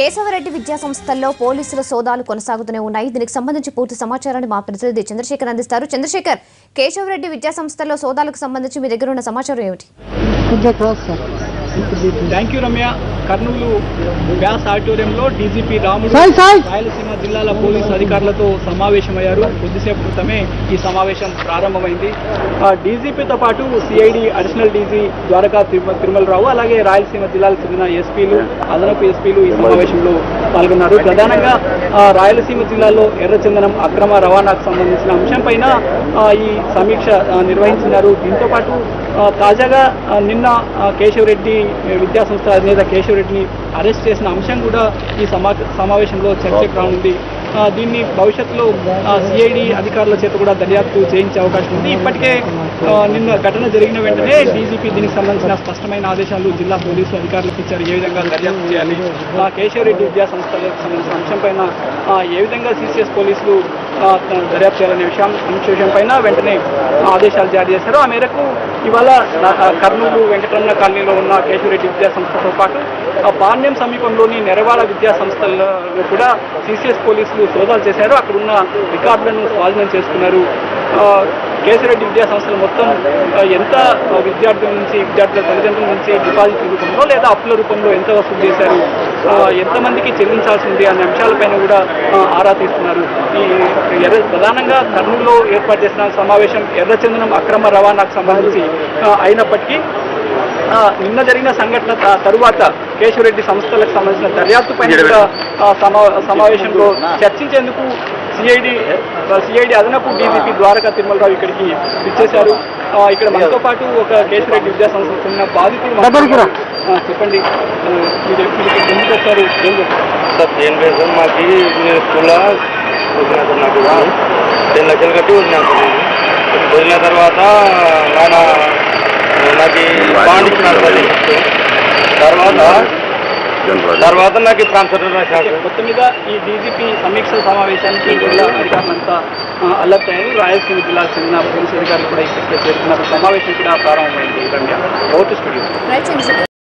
కేశవరెడ్డి విద్యా సంస్థల్లో పోలీసుల సోదాలు కొనసాగుతూనే ఉన్నాయి దీనికి సంబంధించి పూర్తి సమాచారాన్ని మా ప్రతినిధి చంద్రశేఖర్ అందిస్తారు చంద్రశేఖర్ కేశవరెడ్డి విద్యా సంస్థల్లో సోదాలకు సంబంధించి మీ దగ్గర ఉన్న సమాచారం ఏమిటి కొంచెం close sir thank you Ramya Kurnool Vyas ఆడిటోరియంలో డీజీపీ రాముడు సాయి సాయి రాయలసీమ జిల్లాల పోలీసు అధికారులతో సమావేశమయ్యారు కొద్దిసేపు క్రితమే ఈ సమావేశం ప్రారంభమైంది ఆ, డీజీపీతో పాటు సిఐడి అడిషనల్ డీజీ ద్వారకా తిరుమ- తిరుమలరావు అలాగే రాయలసీమ జిల్లాకు చెందిన ఎస్పీలు అదనపు ఎస్పీలు ఈ సమావేశంలో పాల్గొన్నారు ప్రధానంగా ఆ, రాయలసీమ జిల్లాలో ఎర్రచందనం అక్రమ రవాణాకు సంబంధించిన అంశంపైన ఆ, ఈ సమీక్ష ఆ, నిర్వహించినారు దీంతో పాటు ఆ, తాజాగా ఆ, నిన్న ఆ, కేశవరెడ్డి విద్యా సంస్థ అధినేత కేశవరెడ్డిని అరెస్ట్ చేసిన అంశం కూడా ఈ సమా సమావేశంలో చర్చకు రానుంది ఆ, దీన్ని భవిష్యత్తులో సిఐడి అధికారుల చేత కూడా దర్యాప్తు చేయించే అవకాశం ఉంది ఇప్పటికే ఆ, నిన్న ఘటన జరిగిన వెంటనే డీజీపీ దీనికి సంబంధించిన స్పష్టమైన ఆదేశాలు జిల్లా పోలీసు అధికారులకు ఇచ్చారు ఏ విధంగా దర్యాప్తు చేయాలి ఆ, కేశవరెడ్డి విద్యా సంస్థలకు సంబంధించిన అంశంపైన ఆ, ఏ విధంగా సిసిఎస్ పోలీసులు ఆ, దర్యాప్తు చేయాలనే విషయం అంశ విషయంపైన వెంటనే ఆదేశాలు జారీ చేశారు ఆ మేరకు ఇవాళ ఆ, కర్నూలు వెంకటరమణ కాలనీలో ఉన్న కేశవరెడ్డి విద్యా సంస్థతో పాటు ఆ పాణ్యం సమీపంలోని నెరవాడ విద్యా సంస్థల్లో కూడా సిసిఎస్ పోలీసులు సోదాలు చేశారు అక్కడ ఉన్న రికార్డులను స్వాధీనం చేసుకున్నారు ఆ, కేశవరెడ్డి విద్యా సంస్థలు మొత్తం ఆ, ఎంత ఆ, విద్యార్థుల నుంచి విద్యార్థుల తల్లిదండ్రుల నుంచి డిపాజిట్ రూపంలో లేదా అప్పుల రూపంలో ఎంత వసూలు చేశారు ఆ, ఎంతమందికి చెల్లించాల్సి ఉంది అనే అంశాలపైన కూడా ఆ, ఆరా తీస్తున్నారు ఈ ఎర్ర ప్రధానంగా కర్నూలులో ఏర్పాటు చేసిన సమావేశం ఎర్రచందనం అక్రమ రవాణాకు సంబంధించి ఆ, అయినప్పటికీ ఆ, నిన్న జరిగిన సంఘటన త- తరువాత కేశవరెడ్డి సంస్థలకు సంబంధించిన దర్యాప్తు పైన కూడా ఆ, సమా సమావేశంలో చర్చించేందుకు సిఐడి సిఐడి అదనపు డీజీపీ ద్వారకా తిరుమలరావు ఇక్కడికి ఇచ్చేశారు ఆ, ఇక్కడ మనతో పాటు ఒక కేశవరెడ్డి విద్యా సంస్థకు చెందిన బాధితులు దగ్గరికి రా. ఆ, చెప్పండి ఆ, మీరు మీరు ఎందుకు వచ్చారు ఏం చెప్తారు సార్ దేని పేరు సార్ మాకు నేను స్కూల్లో వదిలిన సార్ నాకు టెన్ లక్షలు కట్టి వదిలినా సార్ నేను వదిలిన తర్వాత ఆయన నాకు బాండ్ ఇచ్చినారు సార్ నెక్స్ట్ తర్వాత తర్వాత నాకు ట్రాన్స్ఫర్ రాశారు సార్ మొత్తం మీద ఈ డీజీపీ సమీక్ష సమావేశానికి జిల్లా అధికారులంతా ఆ, అలర్ట్ అయ్యారు రాయలసీమ జిల్లాకు చెందిన పోలీసు అధికారులు కూడా ఇక్కడికి చేరుకున్నారు సమావేశం కూడా ప్రారంభమైంది రమ్య ఓటు స్టూడియో రైట్ చంద్రశేఖర్